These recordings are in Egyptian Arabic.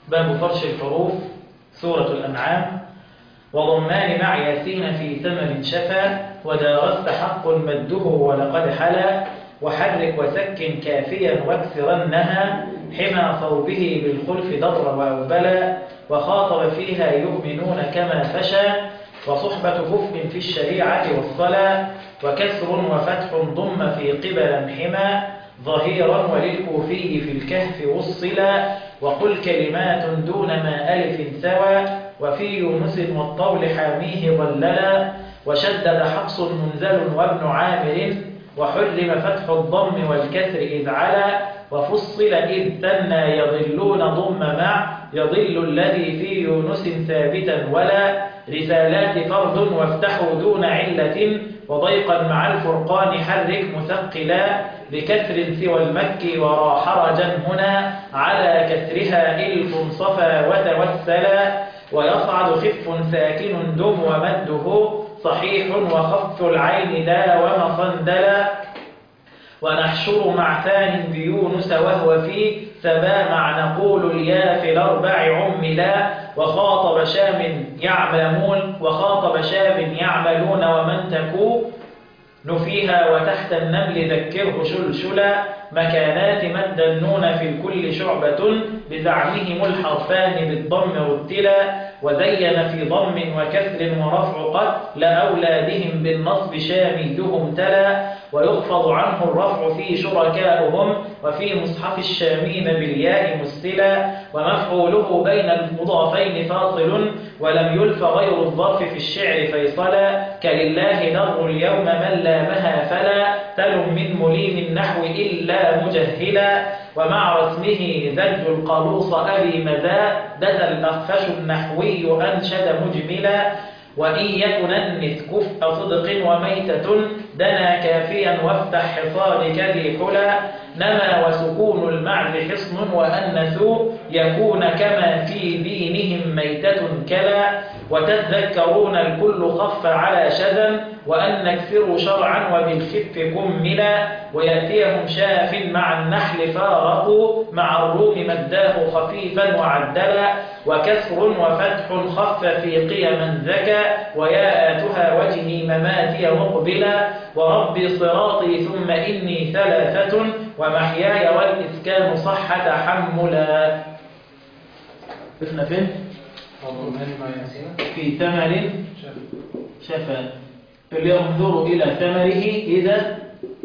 باب فرش الحروف سورة الأنعام وضمان مع ياسين في ثمن شفا ودارست حق مده ولقد حلا وحرك وسكن كافيا واكسرنها حمى صوبه بالخلف ضر وأوبلا وخاطب فيها يؤمنون كما فشى وصحبة كفر في الشريعة والصلاة وكسر وفتح ضم في قبلا حمى ظهيرا وللكوفي في الكهف والصلا وقل كلمات دون ما ألف سوى وفي يونس والطول حاميه ضللا وشدد حفص منزل وابن عامر وحرم فتح الضم والكسر إذ علا وفصل إذ ثنى يضلون ضم مع يضل الذي في يونس ثابتا ولا رسالات فرد وافتحوا دون علة وضيقا مع الفرقان حرك مثقلا بكسر سوى المكي ورا حرجا هنا على كسرها إلف صفا وتوسلا ويصعد خف ساكن دم ومده صحيح وخف العين دا ومصندلا ونحشر مع ثان بيونس وهو في سبا مع نقول اليا في الأربع عملا وخاطب شام يعلمون وخاطب شام يعملون ومن تكو نفيها وتحت النمل ذكره شلشلا مكانات مد النون في الكل شعبة بزعمهم الحرفان بالضم رتلا وزين في ضم وكسر ورفع قد لأولادهم بالنصب شاميهم تلا ويخفض عنه الرفع في شركائهم وفي مصحف الشامين بالياء مستلا ومفعوله بين المضافين فاصل ولم يلف غير الظرف في الشعر فيصلا كلله در اليوم من لامها فلا تل من مليم النحو إلا مجهلا ومع رسمه زج القلوص أبي مذا دث الأخفش النحوي أنشد مجملا وإن يكن النث كفء صدق وميتة دنا كافيا وافتح حصانك ذي حلا نما وسكون المعز حصن وأنثوا يكون كما في دينهم ميتة كلا وتذكرون الكل خف على شذا وأن نكسر شرعا وبالخف كملا ويأتيهم شاف مع النحل فارقوا مع الروم مداه خفيفا وعدلا وكسر وفتح خف في قيما ذكى وياءتها وجهي مماتي مقبلا وربي صراطي ثم إني ثلاثة ومحياي والإسكان صح تحملا وقفنا فين؟ في ثمر شفا فلينظروا إلى ثمره إذا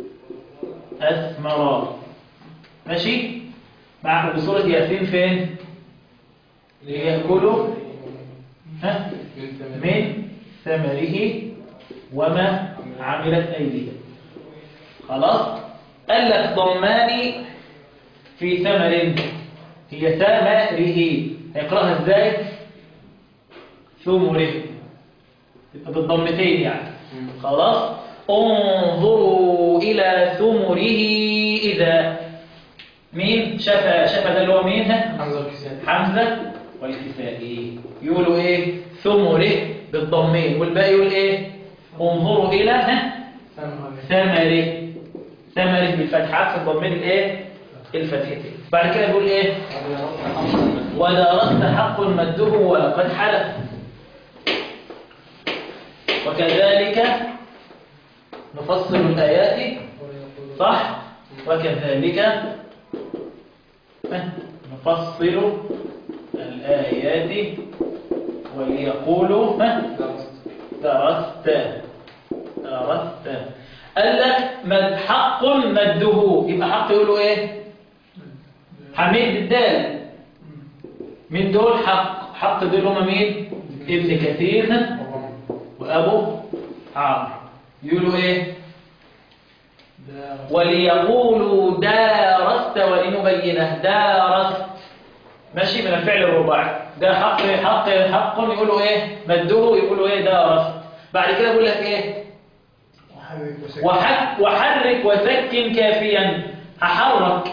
أثمر ماشي؟ معه بصورة ياسين فين؟ ليأكلوا ها؟ من ثمره وما عملت أيديهم خلاص؟ قال لك ضماني في ثمر هي ثمره هيقرأها ازاي؟ ثمره بالضمتين يعني خلاص انظروا إلى ثمره إذا مين شفا شفا ده اللي هو مين حمزة والكسائي يقولوا ايه ثمره بالضمين والباقي يقول ايه انظروا إلى ها ثمره ثمره بالفتحات في الضمين الايه الفتحتين بعد كده يقول ايه ودارست حق مده ولقد حلف وكذلك نفصل الآيات صح وكذلك نفصل الآيات وليقولوا درست درست قال لك مد حق مده يبقى حق يقولوا ايه حميد بالدال من دول حق حق دول هما مين ابن كثير وابو عمرو يقولوا ايه وليقولوا دارست ولنبينه دارست ماشي من الفعل الرباعي ده حق حق حق يقولوا ايه مده يقولوا ايه دارست بعد كده يقول لك ايه وحك وحرك وسكن كافيا هحرك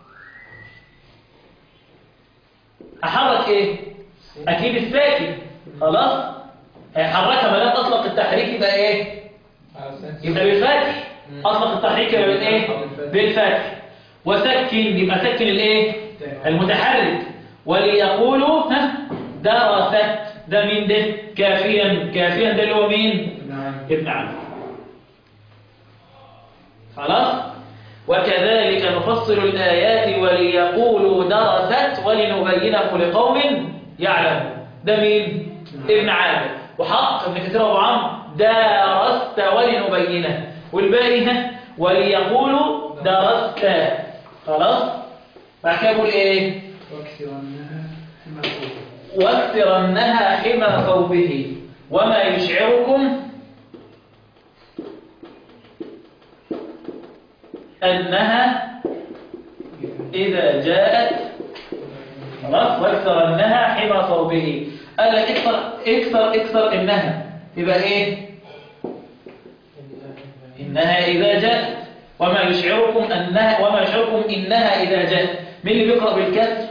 هحرك ايه اكيد الساكن خلاص هيحركها ما دام اطلق التحريك يبقى ايه يبقى بالفتح اطلق التحريك يبقى بالايه بالفتح وسكن يبقى سكن الايه المتحرك وليقولوا ها درست ده مين ده كافيا كافيا ده اللي هو مين نعم ابن عمرو خلاص وكذلك نفصل الآيات وليقولوا درست ولنبينه لقوم يعلم ده مين ابن عامر وحق ابن كثير ابو عمرو درست ولنبينه والباقي ها وليقولوا درست خلاص بعد كده يقول ايه واكثرنها حمى واكثرنها حمى ثوبه وما يشعركم أنها إذا جاءت خلاص واكثرنها حمى ثوبه قال لك اكثر اكثر اكثر إنها يبقى إيه إنها إذا جاءت وما يشعركم أنها وما يشعركم إنها إذا جاءت مين اللي بيقرأ بالكسر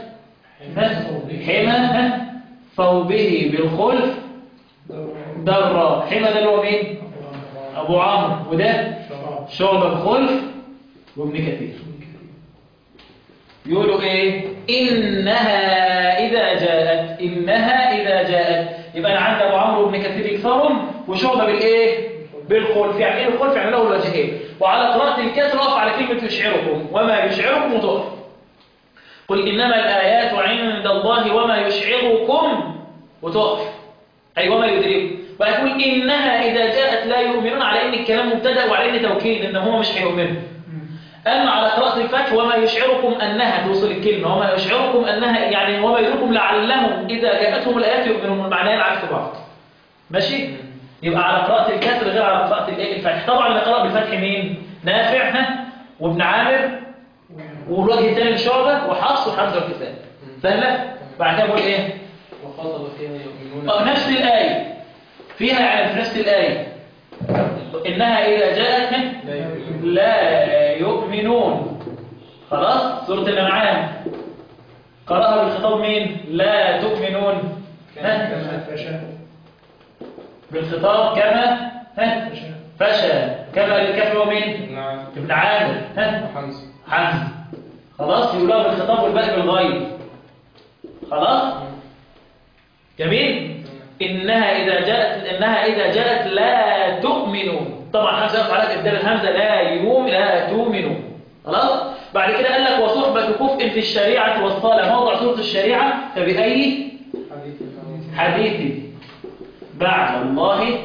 حمى ثوبه بالخلف درة حمى ده اللي هو مين أبو عمرو وده شراب شعبة بخلف وابن كثير يقولوا ايه انها اذا جاءت انها اذا جاءت يبقى انا عندي ابو عمرو وابن كثير يكسرهم وشعبة بالايه بالخلف يعني ايه الخلف يعني له الوجهين وعلى قراءة الكسر اقف على كلمة يشعركم وما يشعركم وتقف قل انما الايات عند الله وما يشعركم وتقف اي وما يدركم ويقول انها اذا جاءت لا يؤمنون على ان الكلام مبتدا وعلى ان توكيد ان هو مش هيؤمنوا أما على قراءة الفتح وما يشعركم أنها توصل الكلمة وما يشعركم أنها يعني وما يدركم لعلهم إذا جاءتهم الآيات يؤمنون المعنيين عكس بعض ماشي يبقى على قراءة الكسر غير على قراءة الايه الفتح طبعا اللي قرأ بالفتح مين نافع ها وابن عامر والوجه الثاني لشعبة وحفص وحمزة والكسائي سهلة بعد كده بقول ايه وخاطب فيها يؤمنون أو نفس الآية فيها يعني في نفس الآية إنها إذا جاءت ها؟ لا يؤمنون لا يؤمنون خلاص سورة الأنعام قرأها بالخطاب مين لا تؤمنون ها؟ كما فشاء بالخطاب كما ها فشاء فشى كما للكفر ومين نعم ابن عامر ها وحمزة حمزة خلاص يقولها بالخطاب والباقي بالغيب خلاص جميل إنها إذا جاءت إنها إذا جاءت لا تؤمنون طبعا حمزة يقف على إبدال الهمزة لا يوم لا تؤمنون خلاص بعد كده قال لك وصحبة كفء في الشريعة والصلاة موضع سورة الشريعة فبأي حديث الفوز حديث بعد الله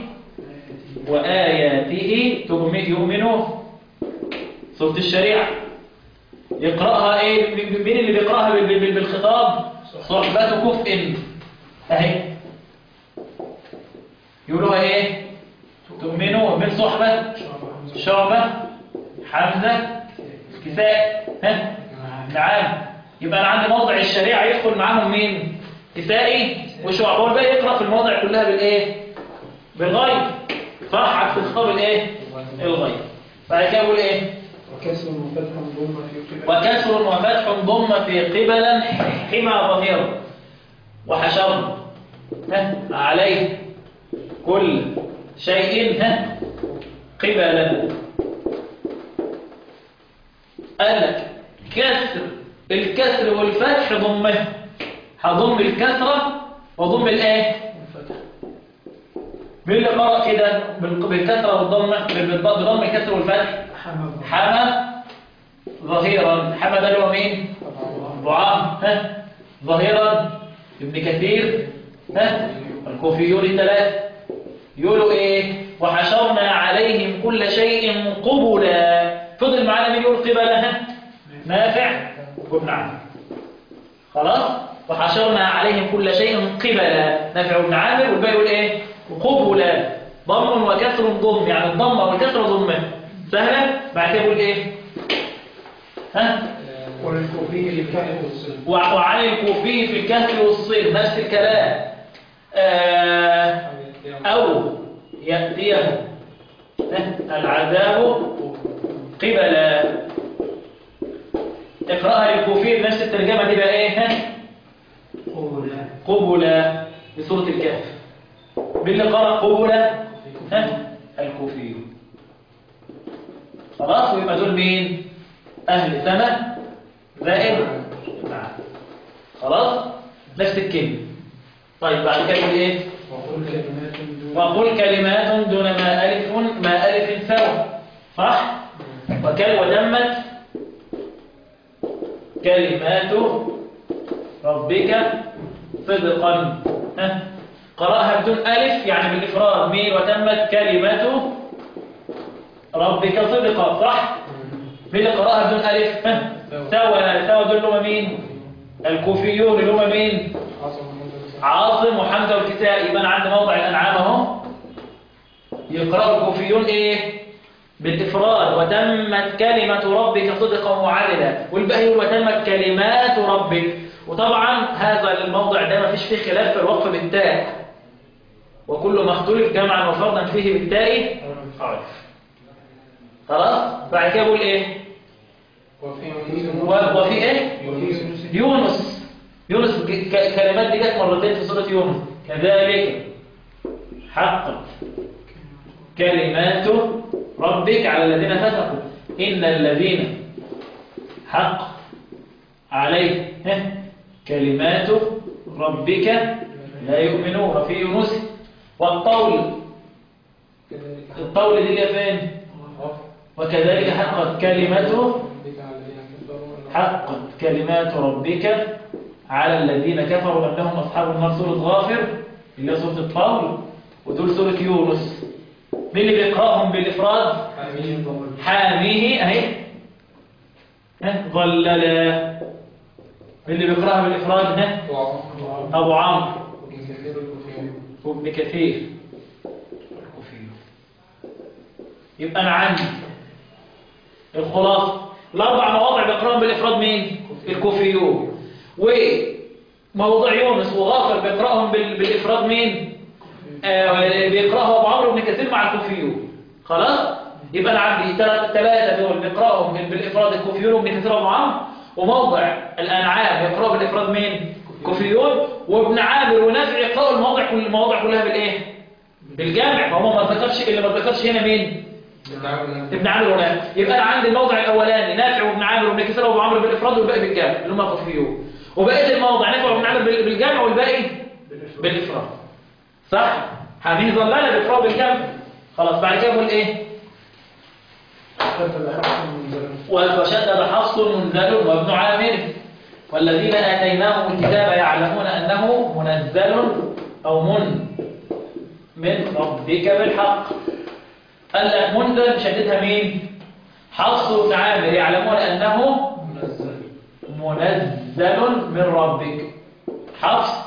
وآياته تؤمن- يؤمنون سورة الشريعة يقرأها ايه م- مين اللي بيقرأها بال- بال- بالخطاب صحبة كفء اهي يقولوها ايه تؤمنون من صحبة شعبة حمزة كساء ها نعم يبقى انا عندي موضع الشريعة يدخل معاهم مين كسائي وشعبة والباقي يقرأ في المواضع كلها بالايه بالغيب فرحك في الخطاب الايه الغيب بعد كده يقول ايه وكسر وفتح ضم في قبل وكسر وفتح ضم في قبلا حمى ظهيرا وحشر ها عليه كل شيء ها قبلا قال لك كسر الكسر والفتح ضمه هضم الكسرة وضم الايه والفتح مين اللي قرأ كده بال- بالكسرة والضمة بال- بضم الكسر والفتح حمد حمى ظهيرا حمى ده اللي هو مين ابو عمرو ها ظهيرا ابن كثير ها الكوفيون الثلاث يقولوا ايه وحشرنا عليهم كل شيء قبلا فضل معانا مين يقول قبلا ها نافع وابن عمرو خلاص وحشرنا عليهم كل شيء قبلا نافع وابن عامر والباقي يقول ايه قبلا ضم وكسر ضم يعني الضمه والكسر ضمه سهله بعد كده يقول ايه ها وللكوفي الكهف والصلب وع- وعن الكوفي في الكهف والصير نفس الكلام آه أو يأتيه العذاب قبلا اقرأها للكوفي بنفس الترجمة دي بقى ايه ها؟ قولا قبلا بسورة الكهف باللي قرأ قبلا ها؟ الكوفي خلاص ويبقى دول مين أهل سنة زائد نعم خلاص نفس الكلمة طيب بعد كده يقول ايه وقل كلمات دون وقل كلمات دون ما ألف ما ألف سوى صح وكل وتمت كلمات ربك صدقا ها قرأها بدون ألف يعني بالإفراد مين وتمت كلمات ربك صدقا صح مين اللي قرأها بدون ألف ها سوى سوى دول اللي هم مين الكوفيون اللي هم مين عاصم محمد عاصم وحمزة والكسائي يبقى انا عندي موضع الأنعام اهو يقرأ الكوفيون ايه بالإفراد وتمت كلمة ربك صدقا وعدلا والباقي يقول وتمت كلمات ربك وطبعا هذا الموضع ده ما فيش فيه خلاف في الوقف بالتاء وكل ما اختلف جمعا وفردا فيه بالتاء عرف خلاص بعد كده بقول ايه وفي و- وفي ايه يونس يونس يونس ك- ك- كلمات دي جت مرتين في سورة يونس كذلك حقت كلمات ربك على الذين فسقوا إن الذين حق عليه ها، كلمات ربك لا يؤمنون في يونس والطول كذلك الطول دي اللي فين وكذلك حقت كلمته بك على الذين كفروا أنهم حقت كلمات ربك على الذين كفروا أنهم أصحاب النار سورة غافر اللي هي سورة الطول ودول سورة يونس مين اللي بيقرأهم بالإفراد حميد ضمن حاميه أهي ها، ظللا مين اللي بيقرأها بالإفراد ها وعظم أبو عمرو ومن كثير الكفير وابن كثير يبقى أنا عندي الخلاصة الأربع مواضع بيقرأهم بالإفراد مين؟ الكوفيون وموضوع يونس وغافر بيقرأهم بال- بالإفراد مين؟ آه بيقرأه أبو عمرو بن كثير مع الكوفيون خلاص؟ يبقى أنا عندي ثلاثة دول بيقرأهم بال- بالإفراد الكوفيون وابن كثير وأبو عمرو وموضع الأنعام بيقرأوا بالإفراد مين؟ كوفيون وابن عامر ونافع يقرأوا المواضع كل المواضع كلها بالإيه؟ بالجمع فهم ما ذكرش اللي ما ذكرش هنا مين؟ ابن عامر ونافع يبقى انا عندي الموضع الاولاني نافع وابن عامر وابن كسر وابو عمرو بالافراد والباقي بالجمع اللي هم كوفيون وبقيه الموضع نافع وابن عامر بال- بالجمع والباقي بالافراد صح حاميه ظلاله بالافراد بالجمع خلاص بعد كده بقول ايه كتب حرف منزل وشدد حفص منزل وابن عامر والذين آتيناهم الكتاب يعلمون أنه منزل أو من من ربك بالحق قال لك منزل شددها مين حفص وابن عامر يعلمون أنه منزل منزل من ربك حفص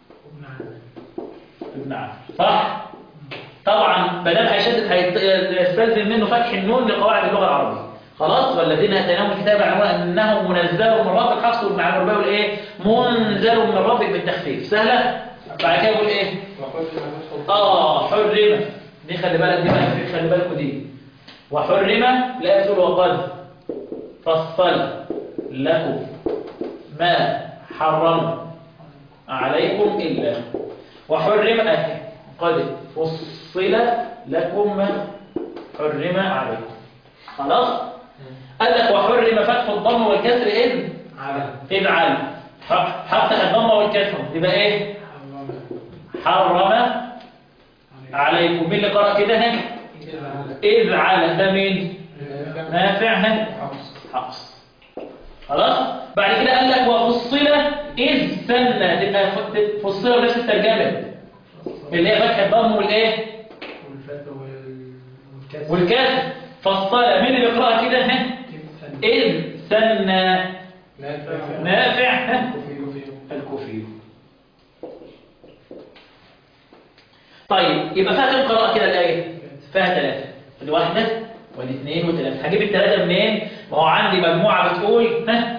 ابن عامر صح طبعا ما دام هيشدد هيستلزم منه فتح النون لقواعد اللغه العربيه خلاص والذين اتيناهم الكتاب يعلمون انه منزل من ربك حفص وابن عامر بيقول ايه منزل من ربك بالتخفيف سهله بعد كده يقول ايه وقد لا اه حرم دي خلي بالك دي بقى في- خلي بالكوا دي وحرم لا يقول وقد فصل لكم ما حرم عليكم إلا وحرم أهل قد فصل لكم ما حرم عليكم خلاص قال لك وحرم فتح الضم والكسر إذ على إذ علم ح- حتى الضم والكسر يبقى إيه حرم عليكم مين اللي قرأ كده هنا إذ على ده مين نافع هنا حفص خلاص بعد كده قال لك وفصل إذ سنة تبقى ف- فصل نفس الترجمة اللي هي فتح الضم والإيه والفتح والكسر والكسر فصل مين اللي بيقرأها كده ها إذ سنة نافع نافع ها كفي الكوفي طيب يبقى فيها كم قراءة كده الآية فيها ثلاثة الواحدة والاثنين والثلاثة هجيب الثلاثة منين ما هو عندي مجموعة بتقول ها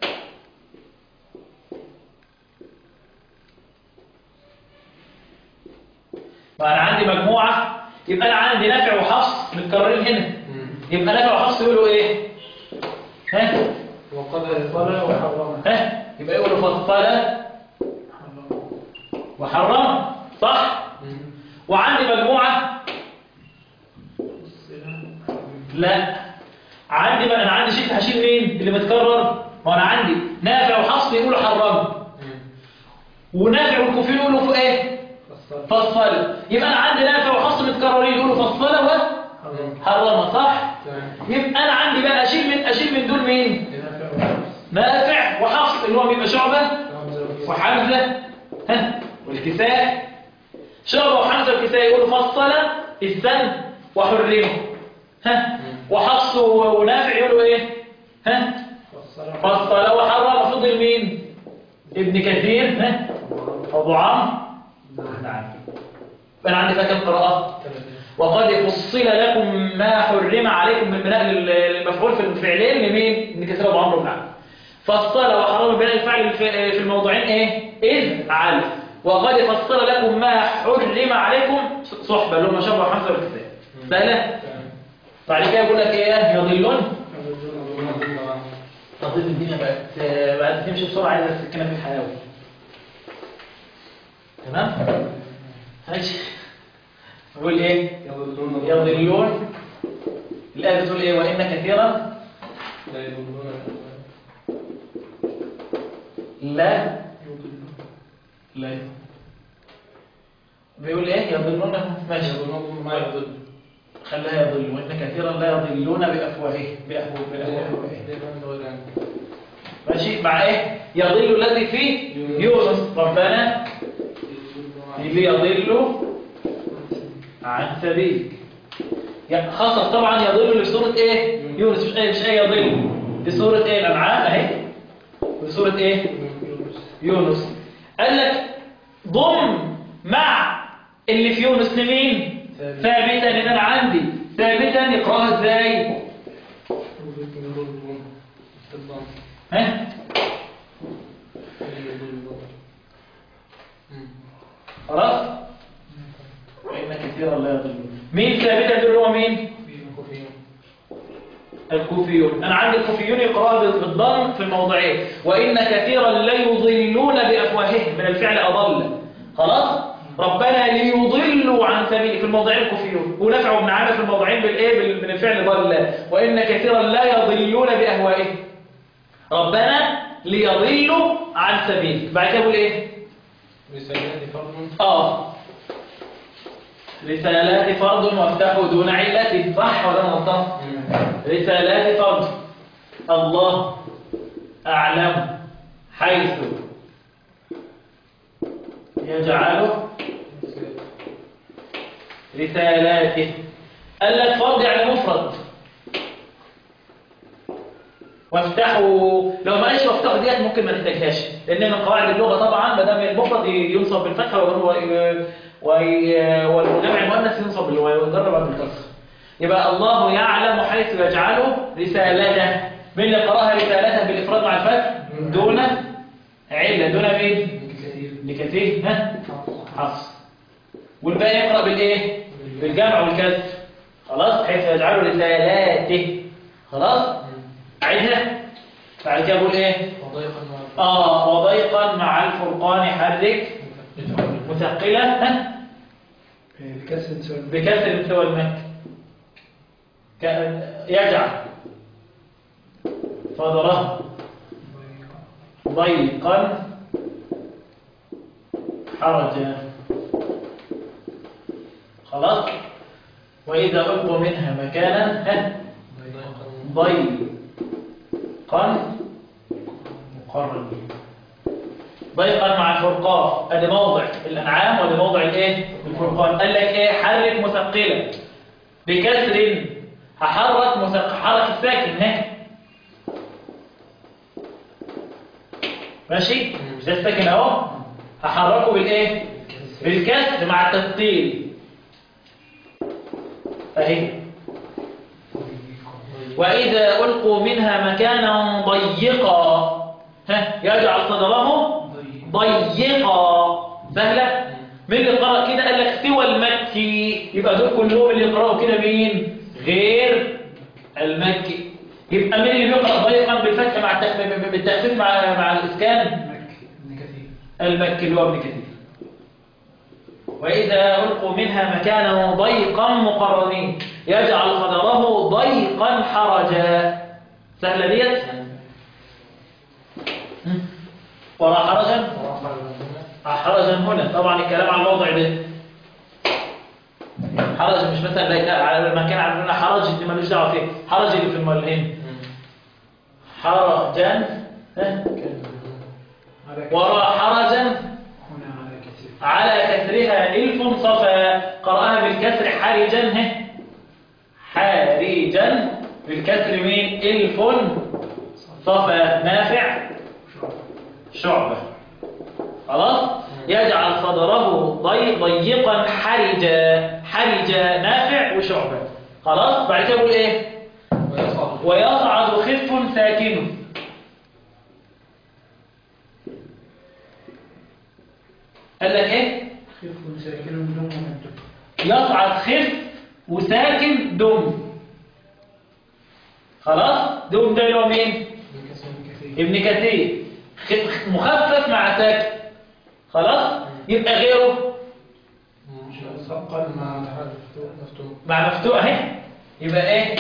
ما أنا عندي مجموعة يبقى أنا عندي نافع وحفص متكررين هنا يبقى نافع وحفص يقولوا إيه ها وقد فلا وحرم ها يبقى يقولوا فصل وحرم صح وعندي مجموعة لا عندي بقى انا عندي شيء هشيل مين اللي متكرر ما انا عندي نافع وحفص يقولوا حرم ونافع والكوفيين يقولوا في ايه فصل فصل يبقى انا عندي نافع وحفص متكررين يقولوا فصل وحرم صح تمام يبقى انا عندي بقى اشيل من اشيل من دول مين نافع وحفص نافع وحفص اللي هو بيبقى شعبه حمزة وكسر. وحمزه ها والكساء شعبه وحمزه والكساء يقولوا فصل السن وحرمه ها وحفص ونافع يقولوا ايه ها فصل فصل وحرم فضل مين ابن كثير ها ابو عمرو نعم فانا عندي بقى كم قراءه تمام. وقد فصل لكم ما حرم عليكم من بناء المفعول في الفعلين لمين ابن كثير ابو عمرو بن عمرو فصل وحرم بناء الفعل في في الموضوعين ايه اذ على وقد فصل لكم ما حرم عليكم صحبه اللي هم شبه حمزه والكساء سهله تمام. بعد كده يقول لك ايه يضلون حمزة تضيف الدنيا بقت بقت تمشي بسرعه عايزه السكينه في الحياه تمام ماشي بيقول ايه يضلون يضلون الايه بتقول ايه وان كثيرا لا يضلون لا يضلون لا بيقول ايه يضلون ماشي يضلون ما يضل خليها يضل وان كثيرا لا يضلون بافواههم بأفواه- بافواههم ده غير عنه. ماشي مع ايه يضل الذي فيه يونس ربنا ليضلوا عن سبيلك يعني خاصة طبعا يضل اللي في سورة ايه يونس مش ايه مش ايه يضل دي سورة ايه الانعام اهي في سورة ايه يونس. يونس قال لك ضم مع اللي في يونس لمين ثابت. ثابتا ان انا عندي ثابتا يقراها ازاي يضلون. بالضم. ها يضلون. مم. خلاص وان كثيرا لا يضلون مين ثابتا دول هو مين كوفيون. الكوفيون أنا عندي الكوفيون يقرأها بالضم في الموضعين وإن كثيرا ليضلون بأفواههم من الفعل أضل خلاص ربنا ليضلوا عن سبيل في الموضعين الكوفيون ونفع بن عامر في الموضعين بالإيه بال- من الفعل ضل وإن كثيرا لا يضلون بأهوائهم ربنا ليضلوا عن سبيل بعد كده يقول إيه رسالات فرض آه رسالات فرض وافتحوا دون علة صح ولا أنا غلطان رسالات فرض الله أعلم حيث يجعله رسالاته قال لك فرض يعني مفرد وافتحوا لو ما قالش وافتحوا ديت ممكن ما نحتاجهاش لان من قواعد اللغه طبعا ما دام المفرد ينصب بالفتحه وهو وي- والجمع المؤنث ينصب بال- ويجرب على بالكسر يبقى الله يعلم حيث يجعله رسالته من اللي قراها رسالته بالافراد مع الفتح دون عله دون مين كثير لكثير ها حفص والباقي يقرا بالايه بالجمع والكسر خلاص حيث يجعله رسالاته خلاص أعيدها بعد كده بقول ايه وضيقا مع اه وضيقا مع الفرقان حرك مثقلة ها الكسر تسوي بكسر سوى المد ك- يجعل صدره ضيقا حرجا خلاص وإذا ألقوا منها مكانا ها ضيقا مقربين ضيقا مع الفرقان ادي موضع الانعام وادي موضع الايه الفرقان قال لك ايه حرك مثقله بكسر هحرك مثق حرك الساكن ها ماشي مش ده الساكن اهو هحركه بالايه بالكسر مع التثقيل اهي وإذا ألقوا منها مكانا ضيقا ها يجعل صدره ضيقا سهلة من اللي قرأ كده قال لك سوى المكي يبقى دول كلهم اللي يقرأوا كده مين غير المكي يبقى مين اللي بيقرأ ضيقا بالفتح مع التخفيف بالتخفيف مع مع الإسكان ابن كثير المكي اللي هو ابن كثير وإذا ألقوا منها مكانا ضيقا مقرنين يجعل صدره ضيقا حرجا سهلة ديت وراء حرجا حرجا هنا طبعا الكلام على الموضع ده حرج مش مثلا لا- على المكان عندنا حرج دي ملوش دعوه فيه حرج اللي في الملهم حرجا ها؟ على وراء حرجا هنا على كثير على كسرها الف صفا قراها بالكسر حرجا ها؟ حرجا بالكسر مين الف صفا نافع شعبة خلاص يجعل صدره ضي ضيقا حرجا حرجا نافع وشعبة خلاص بعد كده يقول ايه ويصعد ويصعد خف ساكن قال لك ايه خف ساكن دون ممدد يصعد خف وساكن دم خلاص دم ده اللي هو مين بكسر كثير ابن كثير خ- مخفف مع ساكن خلاص يبقى غيره ثقل مع مفتوح مفتوح مع مفتوح اهي يبقى ايه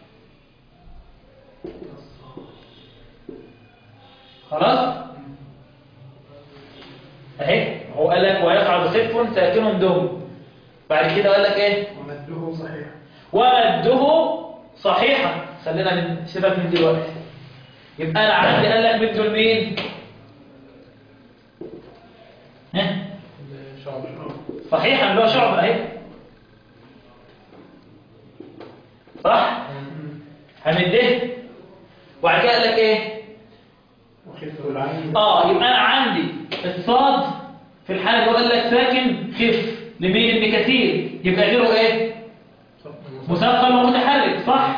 خلاص اهي هو قال لك ويصعد خف ساكن دم بعد كده قال لك ايه ومده صحيح ومده صحيحا خلينا من سيبك من دلوقتي يبقى انا عندي قال لك مده لمين ها شعب صحيحا اللي هو شعب اهي صح همده وبعد كده قال لك ايه وخف العين اه يبقى انا عندي الصاد في الحاله اللي هو قال لك ساكن خف لمين ابن كثير يبقى غيره ايه مثقل ومتحرك صح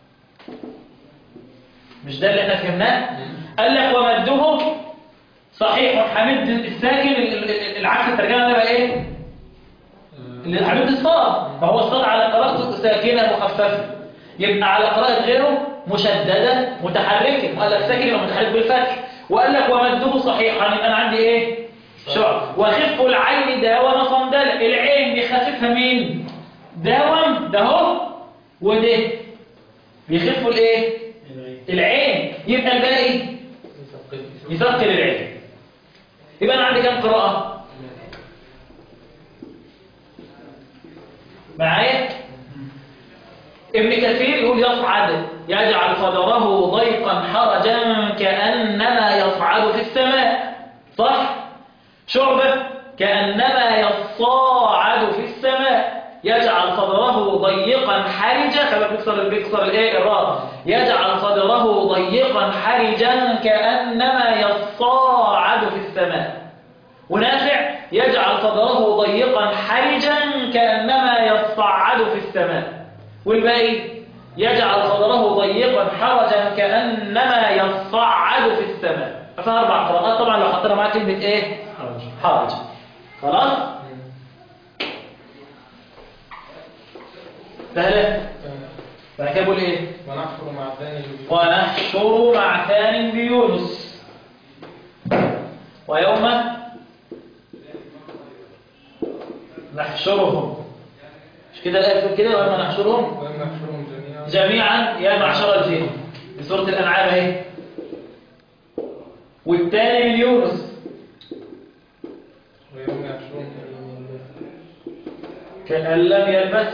مش ده اللي احنا فهمناه قال لك ومده صحيح حمد الساكن ال- ال- ال- العكس الترجمه ده بقى ايه اللي حمد الصاد فهو الصاد على قراءته ساكنه مخففه يبقى على قراءه غيره مشدده متحركه وقال لك ساكن يبقى متحرك بالفتح وقال لك ومده صحيحا يبقى انا عندي ايه شعب وخف العين داوم صندل العين بيخففها مين داوم ده هو وده بيخفوا الايه العين يبقى الباقي يثقل العين يبقى انا عندي كام قراءه معايا ابن كثير يقول يصعد يجعل صدره ضيقا حرجا كأنما يصعد في السماء صح شعبة كأنما يصاعد في السماء يجعل صدره ضيقا حرجا خلينا بيكسر بيكسر الايه الراء يجعل صدره ضيقا حرجا كأنما يصاعد في السماء ونافع يجعل صدره ضيقا حرجا كأنما يصعد في السماء والباقي يجعل صدره ضيقا حرجا كأنما يصعد في السماء فيها أربع قراءات طبعا لو حطينا معاها كلمة إيه؟ حرج خلاص؟ سهلة؟ بعد كده بقول إيه؟ ونحفر مع الثاني ونحشر مع ثان بيونس ويوم نحشرهم مش كده الآية بتقول كده ويوم نحشرهم ويوم نحشرهم جميعا جميعا يا معشر الجن في سورة الأنعام اهي والثاني من يونس ويوم يحشرهم كأن لم يلبس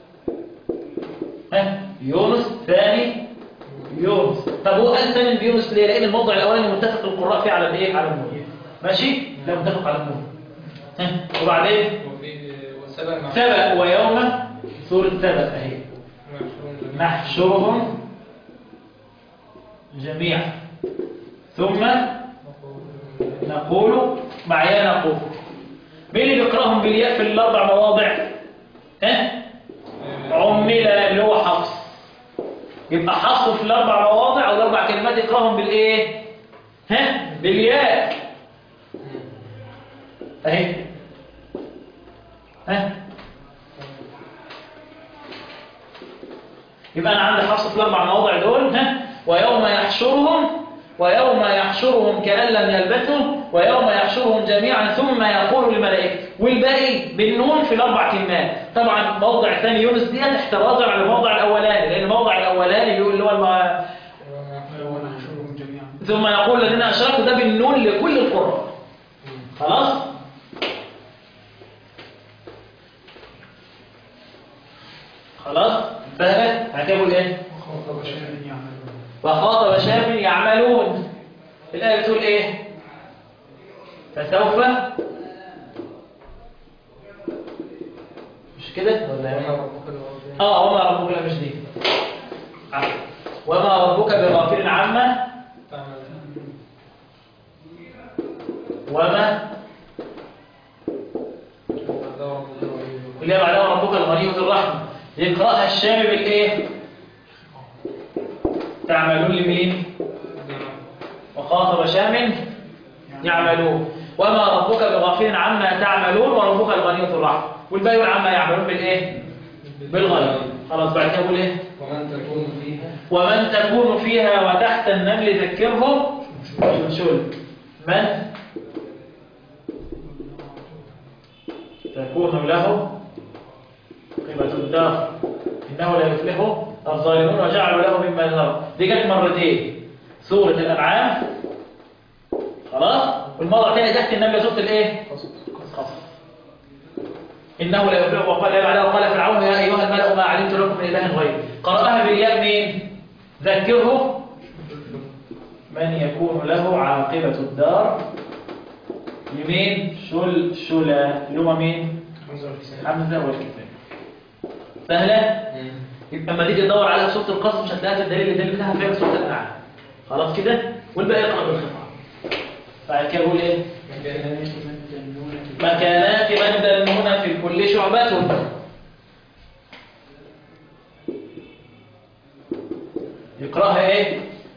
ها يونس ثاني يونس طب هو قال ثاني من يونس ليه؟ لأن الموضع الأولاني متفق القراء فيه على الإيه؟ على النون ماشي؟ لا متفق على النون ها وبعدين وفي وسبع مع سبأ ويوم سورة سبأ اهي نحشرهم جميعا نحشرهم جميعا ثم نقول معايا نقول مين اللي بيقراهم بالياء في الاربع مواضع ها عمل اللي هو حفص يبقى حفص في الاربع مواضع او الاربع كلمات يقراهم بالايه ها بالياء اهي ها يبقى انا عندي حفص في الاربع مواضع دول ها ويوم يحشرهم ويوم يحشرهم كأن لم يلبثوا ويوم يحشرهم جميعا ثم يقول للملائكة والباقي بالنون في الأربع كلمات طبعا موضع ثاني يونس دي احترازا على الموضع الأولاني لأن الموضع الأولاني بيقول اللي هو الم- ونحشرهم جميعا ثم يقول الذين أشركوا ده بالنون لكل القراء خلاص خلاص سهلة هتقول ايه وخاطب شامل يعملون وخاطب شاب يعملون الآية بتقول ايه فسوف مش كده ولا وما ايه ربك بالغافلين اه وما ربك لا مش دي عفوا. وما ربك بغافل عما تعمل وما وعدا ربك الغني اللي بعدها ربك الغني ذو الرحمة يقرأها الشام بالايه تعملون لمين وخاطب شام يعملون وما ربك بغافل عما تعملون وربك الغني ذو الرحمة والباقي عما يعملون بالايه بالغني خلاص بعد كده اقول ايه ومن تكون فيها ومن تكون فيها وتحت النمل ذكره شلشل من تكون له قيمة الدار إنه لا يفلح الظالمون وجعلوا له مما يظهر دي جت مرتين سورة الأنعام خلاص والمرة الثانية تحت النمل سورة الإيه؟ قصص إنه لا يفلح وقال بعدها وقال فرعون يا أيها الملأ ما علمت لكم من إله غيري قرأها بالياء مين؟ ذكره من يكون له عاقبة الدار لمين؟ شل شلا اللي هو مين؟ حمزة والكسائي حمزة والكتاب سهلة؟ يبقى لما تيجي تدور على سورة القصص مش هتلاقيها في الدليل الدليل بتاعها فين سورة الأنعام خلاص كده؟ والباقي يقرأ بالخطأ بعد كده يقول إيه؟ مكانات من دنون في كل شعبة يقرأها ايه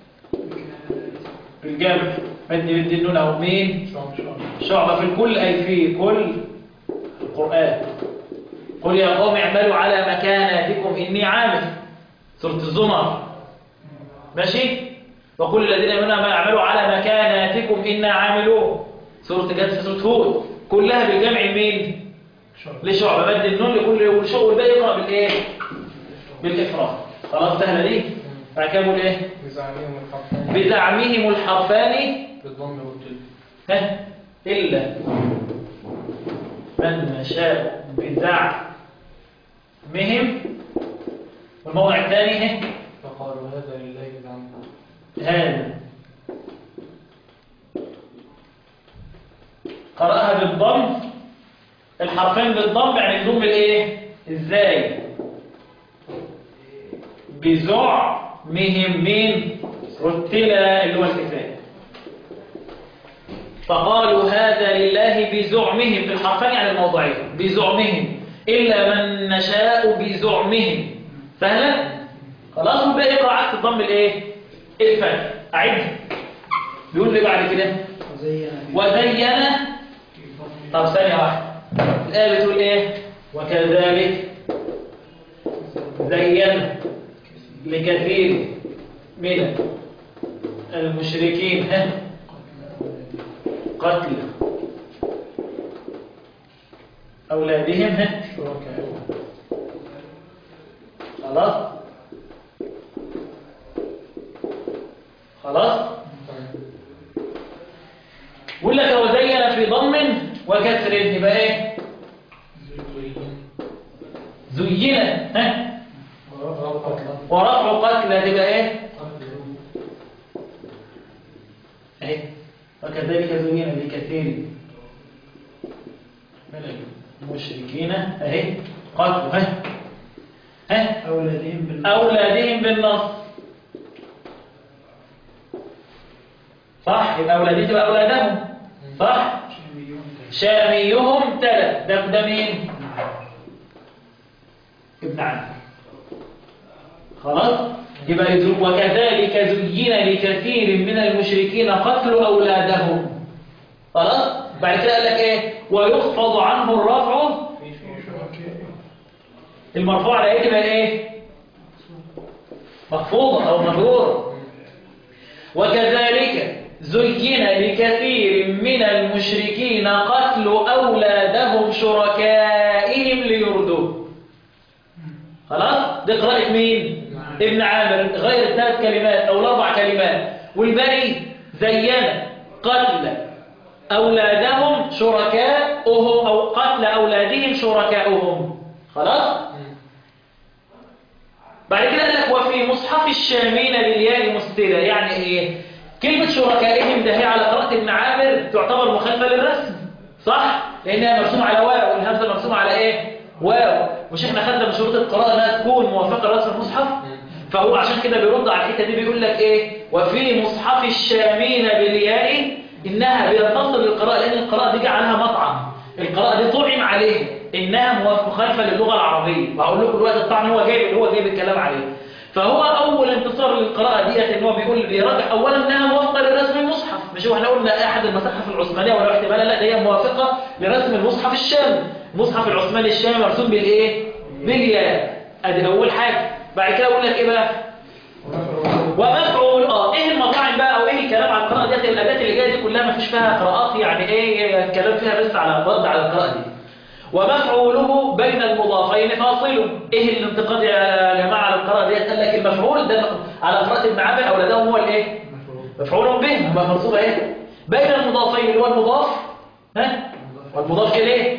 بالجمع مد بالدنون او مين شعب شعب شعبة في الكل اي في كل القرآن قل يا قوم اعملوا على مكاناتكم اني عامل سورة الزمر ماشي وقل الذين يؤمنون ما يعملوا على مكاناتكم انا عاملون سورة جت في سورة هود كلها بالجمع مين شعب لشعبة مد النون لكل والشغل والباقي يقرأ بالايه بالافراد خلاص سهلة دي بعد كده بقول ايه بزعمهم الحرفان بزعمهم الحرفان بالضم والجل ها إلا من نشاء بزعمهم والموضع الثاني ها فقالوا هذا لله زعم هذا قرأها بالضم الحرفين بالضم يعني الضم الايه ازاي بزعمهم مين رتلا اللي هو الكفايه فقالوا هذا لله بزعمهم بالحرفين يعني الموضوعين بزعمهم إلا من نشاء بزعمهم سهلا خلاص وبقى يقرأ عكس الضم الايه الفتح أعد بيقول لي بعد كده وزين طب ثانية واحدة الآية بتقول ايه وكذلك زين لكثير من المشركين ها قتل أولادهم ها شركاء خلاص خلاص بقول لك وزين في ضم وكسر يبقى ايه زين ها ورفع قتل تبقى ايه اهي وكذلك زين لكثير من المشركين اهي قتلوا ها ها أولادهم بالنصر أولادهم بالنص صح يبقى أولادهم تبقى أولادهم صح شاميون شاميهم تلت ده ده مين ابن عم خلاص يبقى يدرك وكذلك زين لكثير من المشركين قتل أولادهم خلاص بعد كده قال لك ايه ويخفض عنه الرفع في في شركاء المرفوع على ايه تبقى ايه مخفوضة أو مجرورة وكذلك زين لكثير من المشركين قتل أولادهم شركائهم ليردوه خلاص دي قراءة مين ابن عامر غير الثلاث كلمات أو الأربع كلمات والباقي زين قتل أولادهم شركاؤهم أو قتل أولادهم شركاؤهم خلاص بعد كده قال لك وفي مصحف الشامين بالياء مستلة يعني ايه كلمة شركائهم ده هي على قراءة ابن عامر تعتبر مخالفة للرسم صح لانها مرسومة على واو والهمزة مرسومة على ايه واو مش احنا خدنا من شروط القراءة انها تكون موافقة لرسم المصحف فهو عشان كده بيرد على الحته دي بيقول لك ايه وفي مصحف الشامين بالياء انها بينتصر للقراءه لان القراءه دي جعلها مطعم القراءه دي طعم عليه انها موافقه مخالفه للغه العربيه وهقول لكم الوقت الطعن هو جايب هو جايب الكلام عليه فهو اول انتصار للقراءه ديت ان هو بيقول بيراجع اولا انها موافقه لرسم المصحف مش هو احنا قلنا احد المصاحف العثمانيه ولا احتمال لا ده هي موافقه لرسم المصحف الشامي المصحف العثماني الشامي مرسوم بالايه بالياء ادي اول حاجه بعد كده اقول لك ايه بقى ومفعول اه ايه المطاعم بقى او ايه الكلام على القراءه ديت الاداه اللي جايه دي كلها ما فيش فيها قراءات يعني ايه الكلام فيها بس على رد على القراءه دي ومفعوله بين المضافين فاصل ايه الانتقاد يا جماعه على القراءه ديت قال لك المفعول ده على قراءه ابن عامر اولادهم هو الايه مفعول به ما منصوبه ايه بين المضافين اللي هو المضاف ها والمضاف اليه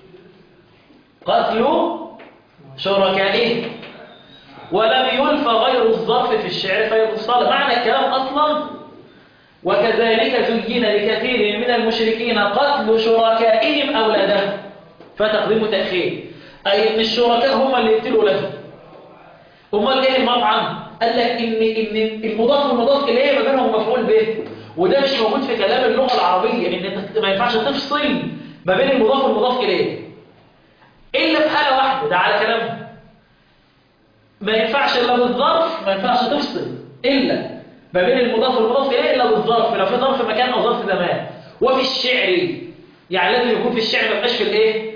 قتل شركائه ولم يلف غير الظرف في الشعر فيبصل معنى الكلام أصلا وكذلك زين لكثير من المشركين قتل شركائهم أولادهم فتقديم تأخير أي أن الشركاء هم اللي يقتلوا لهم أمال إيه المطعم؟ قال لك إن, إن المضاف والمضاف إليه ما بينهم مفعول به وده مش موجود في كلام اللغة العربية إن ما ينفعش تفصل ما بين المضاف والمضاف إليه إلا في حالة واحدة ده على كلامهم ما ينفعش إلا بالظرف ما ينفعش تفصل إلا ما بين المضاف والمضاف إليه إلا بالظرف لو في ظرف مكان أو ظرف زمان وفي الشعر يعني لازم يكون في الشعر ما يبقاش في الإيه؟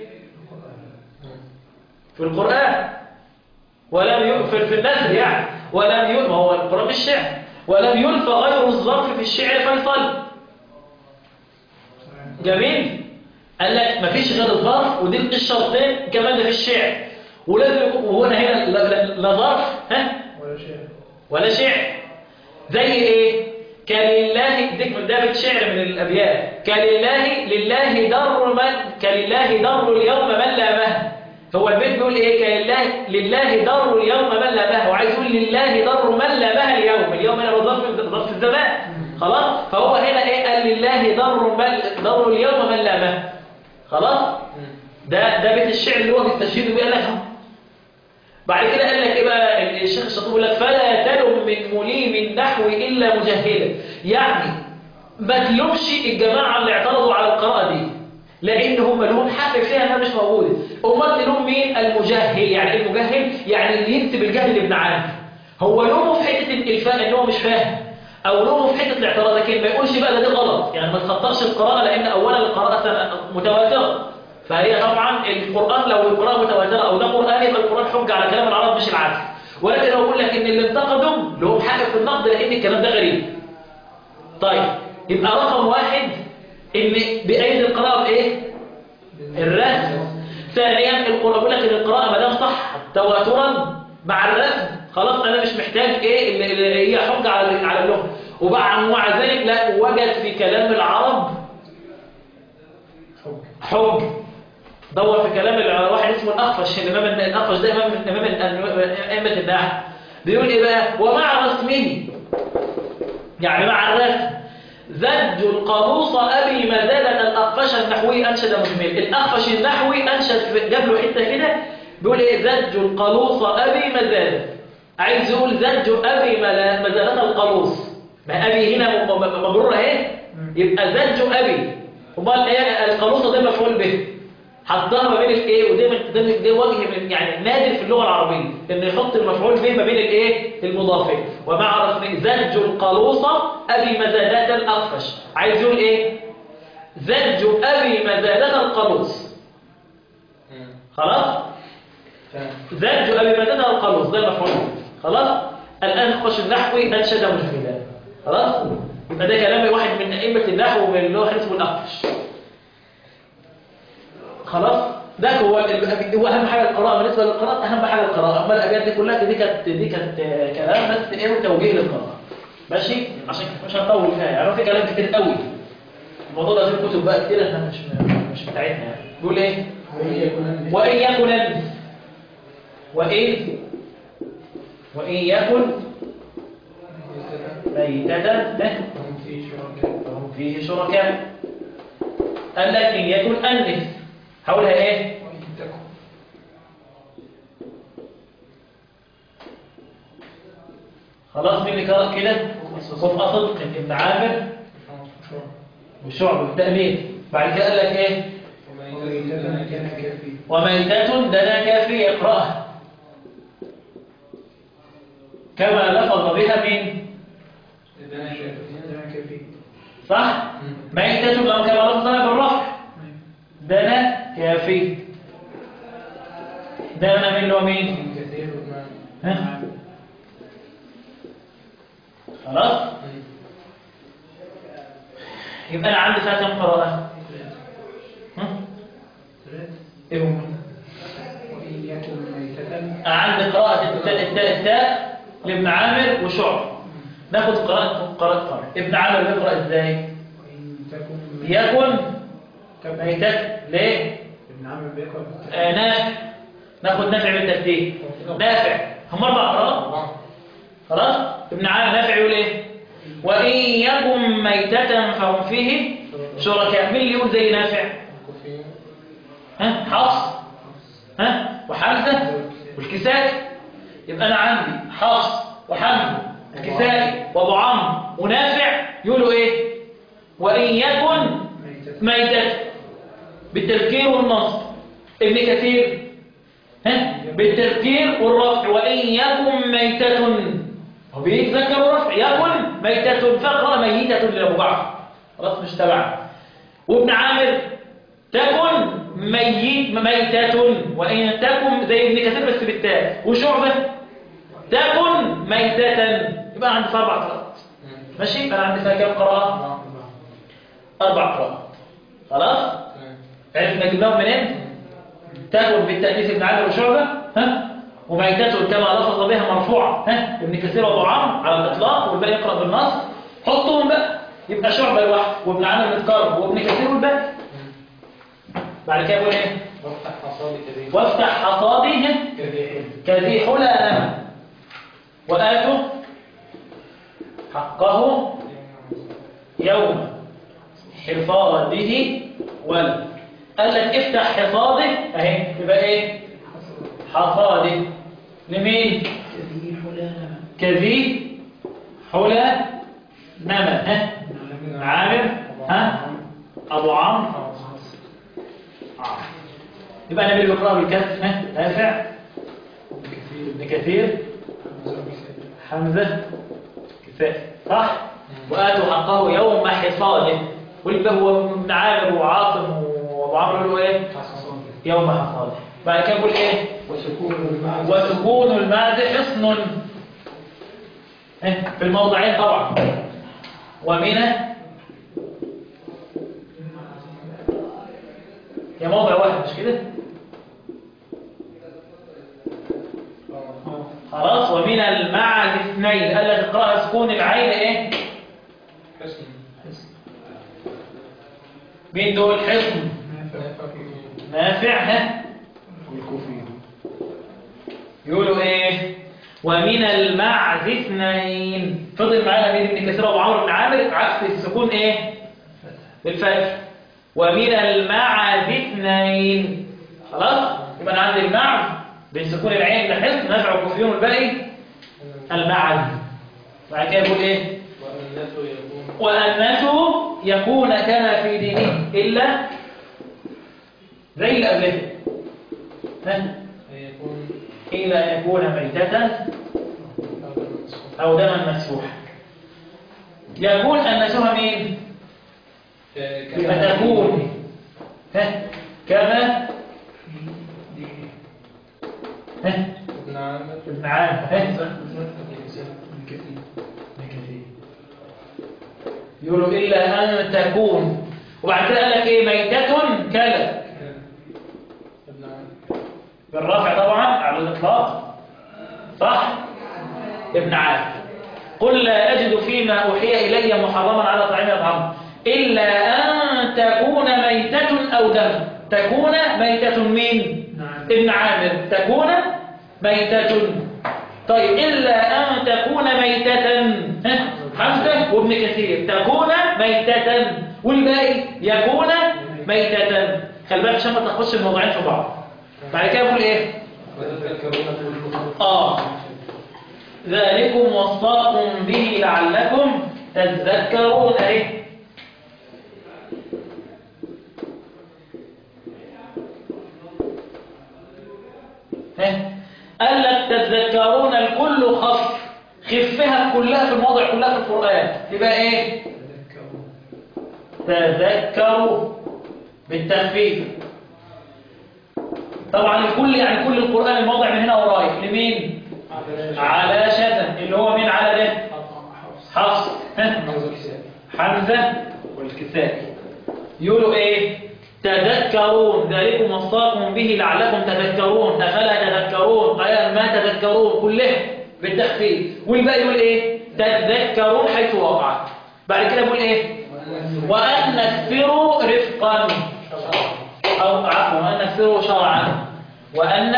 في القرآن ولم يؤفر في النثر يعني ولم يؤفر ما هو القرآن مش شعر ولم يلف غير الظرف في الشعر فيصل جميل قال لك مفيش غير الظرف ودي الشرطين كمان ده في الشعر ولازم يكون وهنا هنا لا, لا, لا ظرف ها ولا شيء ولا شعر زي ايه كلله ديك ده بيت شعر من الابيات كلله لله در من كلله در اليوم من لامه هو البيت بيقول ايه كلله لله در اليوم من لامه وعايز يقول لله در من لامه اليوم اليوم هنا ظرف ظرف الزمان خلاص فهو هنا ايه قال لله در من در اليوم من لامه خلاص ده ده بيت الشعر اللي هو بيستشهد بيه لك بعد كده قال لك ايه بقى الشيخ الشطوب يقول لك فلا تلم من مليم النحو الا مجهلا يعني ما تلومش الجماعه اللي اعترضوا على القراءه دي لان هم لهم حق فيها انها مش موجوده امال تلوم مين المجهل يعني إيه المجهل يعني اللي يكتب الجهل لابن عامر هو لومه في حته الالفاء ان هو مش فاهم او لومه في حته الاعتراض لكن ما يقولش بقى ده دي غلط يعني ما تخطرش القراءه لان اولا القراءه متواتره فهي طبعا القرآن لو القراءة متواترة أو ده قرآن يبقى القرآن حجة على كلام العرب مش العكس ولكن لو أقول لك إن اللي انتقدهم لهم حق في النقد لأن الكلام ده غريب طيب يبقى رقم واحد إن بأيد القراءة بإيه؟ الرسم ثانيا القرآن بيقول لك إن القراءة ما دام صح تواترا مع الرسم خلاص أنا مش محتاج إيه اللي اللي هي حجة على على اللغة ومع ذلك لا وجد في كلام العرب حج دور في كلام واحد اسمه الأخفش الإمام الأخفش ده إمام إمام أئمة النحو بيقول إيه بقى ومع رسمه يعني مع الرسم زج القاموس أبي مزالة الأخفش النحوي أنشد مجمل الأخفش النحوي أنشد جاب له حتة كده بيقول إيه زج القاموس أبي مزالة عايز يقول زج أبي مزالة القاموس ما أبي هنا مبرورة اهي يبقى زج أبي امال ايه القاموس ده مفعول به حطها ما بين الايه ودي ده ده وجه من يعني نادر في اللغه العربيه ان يحط المفعول به ما بين الايه المضافين ومع رسم زج القلوصه ابي مزادات الاخفش عايز يقول ايه زج ابي مزادات القلوص خلاص زج ابي مزادات القلوص ده المفعول به خلاص الان خش النحوي انشد مجملا خلاص يبقى ده كلام واحد من ائمه النحو من اللي هو اسمه الاخفش خلاص ده هو هو اهم حاجه القراءه بالنسبه للقراءه اهم حاجه القراءه اما الابيات دي كلها دي كانت دي كانت كلام بس ايه توجيه للقراءه ماشي عشان مش هنطول فيها يعني في كلام كتير قوي الموضوع ده فيه كتب بقى كتير احنا مش مش بتاعتنا يعني بيقول ايه وان يكن وان وإن يكن ميتة ميتة ها؟ هم فيه شركاء فهم فيه شركاء قال لك إن يكن أنث حولها إيه؟ وإن تكن خلاص مين اللي قرأ كده؟ وفق صدق ابن عامر وشعب التأمين بعد كده قال لك إيه؟ وميتة كان كافي وميتة دنا كافي اقرأها كما لفظ بها مين؟ دنا كافي دنا كافي صح؟ ميتة لو كما لفظ بها بالرفع دنا كافي دنا من اللي هو مين؟ من كثير ما ها؟ خلاص؟ يبقى أنا عندي فيها كم قراءة؟ ها؟ إيه هم؟ وإن يكن ميتة أنا عندي قراءة التاء التاء التاء لابن عامر وشعب ناخد قراءة قراءة قراءة ابن عامر بيقرأ ازاي؟ وإن تكن يكن ميتة ليه؟ ابن عامر بيقرأ آه نافع ناخد نافع بالترتيب نافع هم أربع قراءات خلاص؟ ابن عامر نافع يقول ايه؟ وإن يكن ميتة فهم فيه شركاء مين اللي يقول زي نافع؟ كفي ها؟ حفص ها؟ وحمزة والكسائي يبقى أنا عندي حفص وحمزة الكسائي وأبو عمرو ونافع يقولوا إيه؟ وإن يكن ميتة ميتة بالتذكير والنصب ابن كثير ها بالتذكير والرفع وإن يكن ميتة هو بيتذكر الرفع يكن ميتة فقرأ ميتة لأبو جعفر خلاص مش تبع وابن عامر تكن ميت ميتة وإن تكن زي ابن كثير بس بالتاء وشعبة تكن ميتة يبقى عندي أربع قراءات ماشي يبقى أنا عندي فيها كام قراءة؟ أربع قراءات خلاص؟ عرفنا جبناهم منين؟ تكن بالتأنيث ابن عامر وشعبة ها؟ وميتة كما لفظ بها مرفوعة ها؟ ابن كثير وابو عمرو على الإطلاق والباقي يقرأ بالنص حطهم بقى يبقى شعبة لوحده وابن عامر متكرر وابن كثير والباقي بعد كده يقول ايه؟ وافتح حصاد كذي وافتح حصاده كذي حلم كذي حلى أمام وآتوا حقه يوم حفاظه ولا قال لك افتح حفاظه اهي يبقى ايه حصاده لمين كذي حلانة كذي حلى نما ها عامر ها ابو عمرو عمرو. يبقى انا اللي بقرا بالكسر ها نافع كثير ابن كثير حمزه كفايه صح وآتوا حقه يوم حصاده واللي هو ابن عامر وعاصم وابو عمرو يقولوا ايه يوم حصاده بعد كده يقول ايه وسكون المعنى وسكون المعز حصن إيه؟ في الموضعين طبعا ومن هي موضع واحد مش كده خلاص ومن المعز اثنين قال لك اقراها سكون العين ايه حسن مين دول حصن نافع ها والكوفي يقولوا ايه ومن المعز اثنين فضل معانا مين ابن كثير وابو عمرو بن عامر عكس السكون ايه بالفتح ومن المعز اثنين خلاص يبقى انا عندي المعز بين سكون العين لحصن نافع والكوفيون والباقي المعز بعد كده يقول ايه وأنث يكون وأنه يكون كما في دينه إلا زي اللي قبله ها؟ يكون إلا أن يكون ميتة أو دما مسفوحا يكون النسوها مين؟ يبقى تكون ها؟ كما ها؟ ابن عامر ابن عام ها؟ يقولوا إلا أن تكون وبعد كده قال لك إيه ميتة كلا ابن عامر بالرفع طبعا على الإطلاق صح ابن عام قل لا أجد فيما أوحي إلي محرما على طعام يطعم إلا أن تكون ميتة أو دم تكون ميتة مين ابن عامر تكون ميتة طيب إلا أن تكون ميتة ها؟ حمزة وابن كثير تكون ميتة والباقي يكون ميتة خلي بالك عشان ما تخش الموضوعين في بعض بعد كده بقول ايه اه ذلكم وصاكم به لعلكم تذكرون اهي ها؟ قال لك تتذكرون الكل خف خفها كلها في المواضع كلها في القرآن تبقى ايه تذكروا بالتخفيف طبعا الكل يعني كل القرآن الموضع من هنا ورايح لمين على شتم اللي هو مين على ده حفص ها؟ حمزة والكسائي يقولوا ايه تذكرون ذلكم وصاكم به لعلكم تذكرون أفلا تذكرون قيام ما تذكرون كله بالتخفيف والباقي يقول ايه تذكرون حيث وقع بعد كده يقول ايه وأن نكفروا رفقا أو عفوا وأن نكفروا شرعا وأن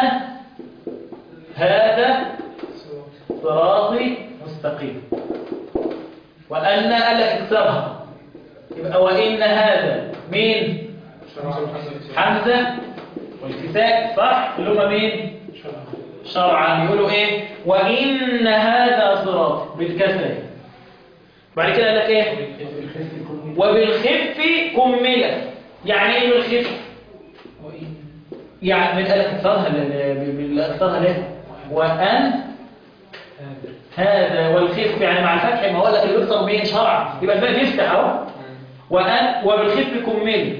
هذا صراطي مستقيم وأن قال لك اكسرها يبقى وإن هذا مين حمزة والكساء صح اللي هم مين شرعا يقولوا ايه وإن هذا صراط بالكسر بعد كده قال لك ايه وبالخف كملة يعني ايه بالخف يعني من قال لك اكثرها بالاكثرها ليه وأن هذا والخف يعني مع الفتح ما هو لك اللي بيكسر مين شرعا يبقى الباب يفتح اهو وأن وبالخف كملة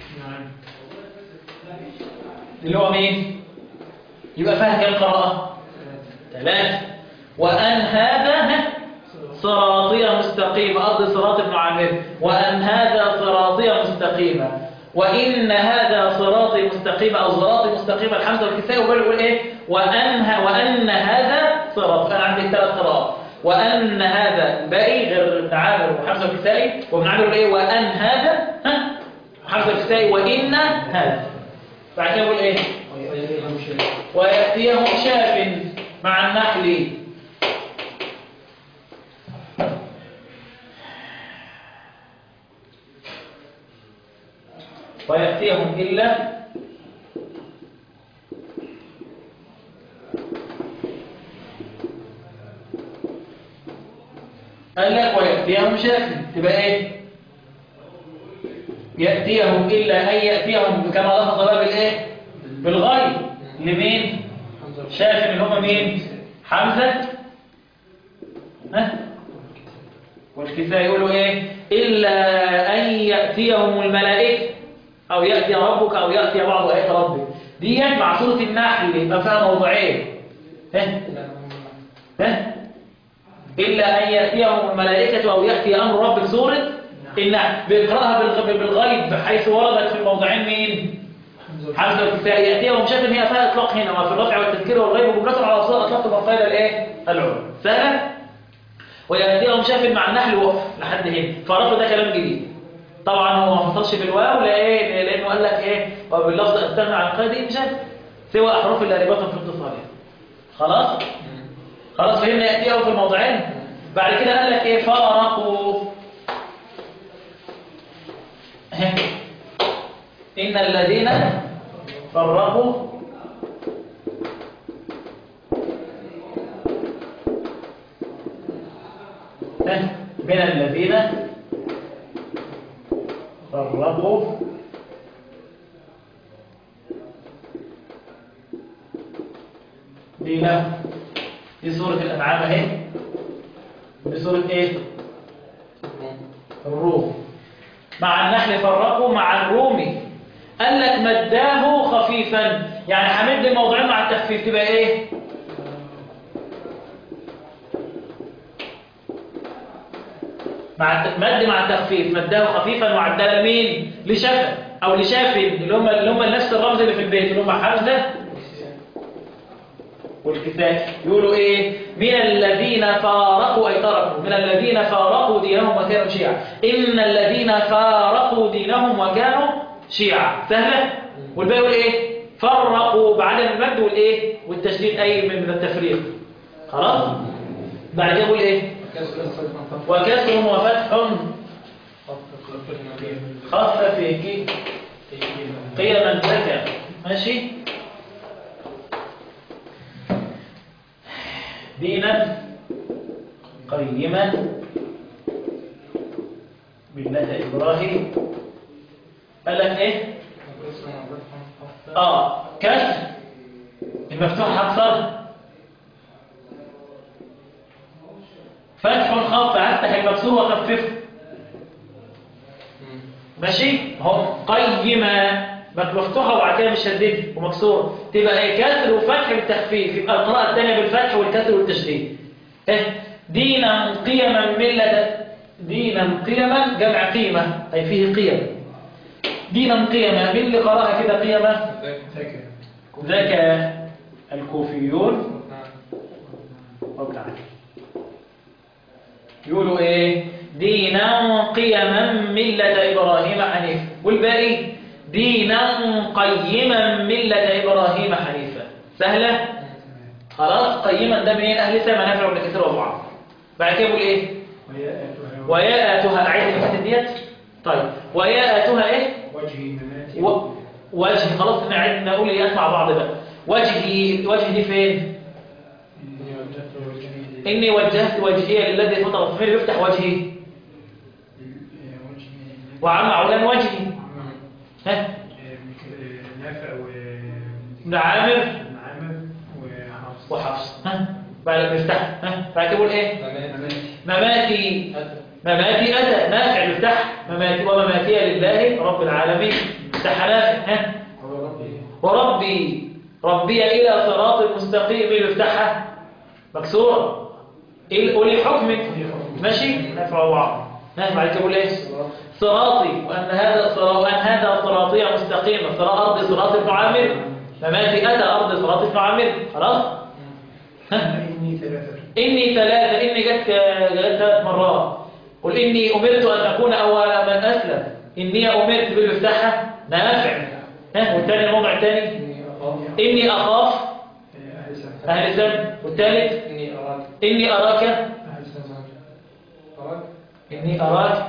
اللي هو مين يبقى فيها كم قراءة ثلاثة وأن هذا صراطية مستقيمة أرض صراط ابن عامر وأن هذا صراطية مستقيمة وإن هذا صراطي مستقيمة أو صراطي مستقيمة الحمد والكساء وبقول يقول إيه وأن, وأن هذا صراط أنا عندي ثلاث قراءات وأن هذا باقي غير ابن عامر وحمزة والكسائي وابن عامر يقول إيه وأن هذا ها حمزة والكسائي وإن هذا بعد كده يقول إيه ويأتيهم شاف مع النحل ويأتيهم إلا قال لك ويأتيهم شاف تبقى ايه يأتيهم إلا أن يأتيهم كما لفظ بقى بالإيه بالغيب لمين شاف اللي هم مين حمزة ها والكساء يقولوا ايه إلا أن يأتيهم الملائكة أو يأتي ربك أو يأتي بعض آيات ربك دي مع سورة النحل يبقى فيها موضوعين ها ها إلا أن يأتيهم الملائكة أو يأتي أمر ربك سورة النحل بيقرأها بالغيب حيث وردت في الموضعين مين حمزة والكساء يأتيهم شاف إن هي فيها إطلاق هنا وفي الرفع والتذكير والغيب وجملة على صورة أطلقت المفايدة الإيه؟ العلم سهلة؟ ويأتيهم شاف مع النحل وقف لحد هنا فعرفوا ده كلام جديد طبعا هو ما فصلش بالواو لإيه؟ لأنه قال لك إيه؟ وباللفظ استغنى عن القيد مش سوى أحرف اللاربات في اتصالها خلاص؟ خلاص فهمنا يأتيهم في الموضعين بعد كده قال لك إيه؟ فارقوا إن الذين فرقوا من الذين فرقوا دينهم في سورة الأنعام اهي بسورة ايه الروم مع النحل فرقوا مع الرومي قال لك مداه خفيفا يعني حمد الموضوعين مع التخفيف تبقى ايه مع مد مع التخفيف مداه خفيفا وعدل مين لشفا او لشاف اللي هم اللي هم نفس الرمز اللي في البيت اللي هم حمزه والكتاب يقولوا ايه من الذين فارقوا اي تركوا من الذين فارقوا دينهم وكانوا شيعا ان الذين فارقوا دينهم وكانوا شيعا سهله والباقي يقول ايه فرقوا بعدم المد والايه والتشديد اي من التفريق خلاص بعد كده بقول ايه كسر الصفحة وكسر وفتح خف خف في كي قيما زكى ماشي دينا قيما ملة إبراهيم قال لك إيه؟ آه كسر المفتوح هكسر فتح خف هفتح المكسور وخففه ماشي هم قيمة مفتوحة وبعد كده مشددة ومكسورة تبقى ايه كسر وفتح بالتخفيف يبقى القراءة الثانية بالفتح والكسر والتشديد ايه دينا قيما ملة دينا قيما جمع قيمة أي فيه قيم دينا قيما مين اللي قراها كده قيمة ذكى الكوفيون وابن يقولوا ايه دينا قيما ملة إبراهيم حنيفا والباقي دينا قيما ملة إبراهيم حنيفا سهلة خلاص قيما ده منين أهل سما نافع وابن كثير وابو عمرو بعد كده يقول ايه وياءتها أعيد الفتن ديت طيب وياءتها ايه وجهي مماتي و... وجه خلاص نعد نقول ايه مع بعض بقى وجهي وجهي فين إني وجهت وجهي للذي فطر فين يفتح وجهي وعم علان وجهي ها نافع و ابن عامر عامر وحفص وحفص ها بعد ما يفتح ها بعد كده يقول ايه مماتي مماتي أتى نافع يفتح مماتي ومماتي لله رب العالمين افتح نافع ها وربي ربي إلى صراط مستقيم يفتحها مكسورة إيه قولي حكم ماشي نافع وعظ ها بعد كده يقول ايه صراطي وأن هذا صراط وأن هذا صراطي مستقيم صراط أرض صراط ابن عامر مماتي أتى أرض صراط ابن عامر خلاص ها إني ثلاثة إني ثلاثة إني جت جت ثلاث مرات قل إني أمرت أن أكون أول من أسلم إني أمرت بالمفتاحة نافع ها والثاني الموضع الثاني إني أخاف أهل سنة أهل السم والثالث إني أراك إني أراك أهل سنة أراك إني أراك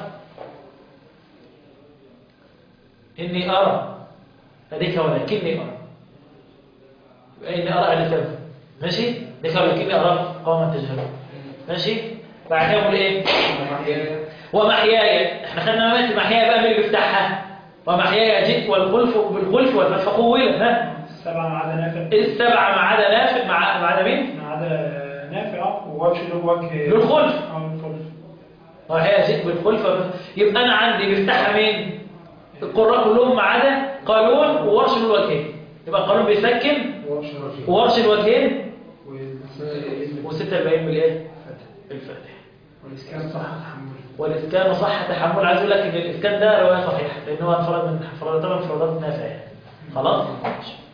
إني أرى هذيك ولكني أرى يبقى إني أرى أهل السم ماشي ذيك ولكني أراك قوما تجهلون ماشي بعد كده يقول إيه ومحياي احنا خدنا ممات محياي بقى مين اللي بيفتحها ومحياي جئت والخلف بالخلف والفتح قوله ها السبعة ما عدا نافع السبعة ما عدا نافع مع ما عدا مين ما عدا نافع ووجه له وجه له الخلف. اه الخلف ومحياي جئت بالخلف والفتح. يبقى انا عندي بيفتحها مين القراء كلهم ما عدا قالون وورش الوجهين يبقى قالون بيسكن ووجه رفيع وورش الوجهين والفتح وستة الباقيين بالايه الفاتح والإسكان صح تحمل والإسكان صح تحمل عايز اقول لك ان الإسكان ده رواية صحيحة لأن هو انفرد من انفراد طبعا انفرادات نافعة خلاص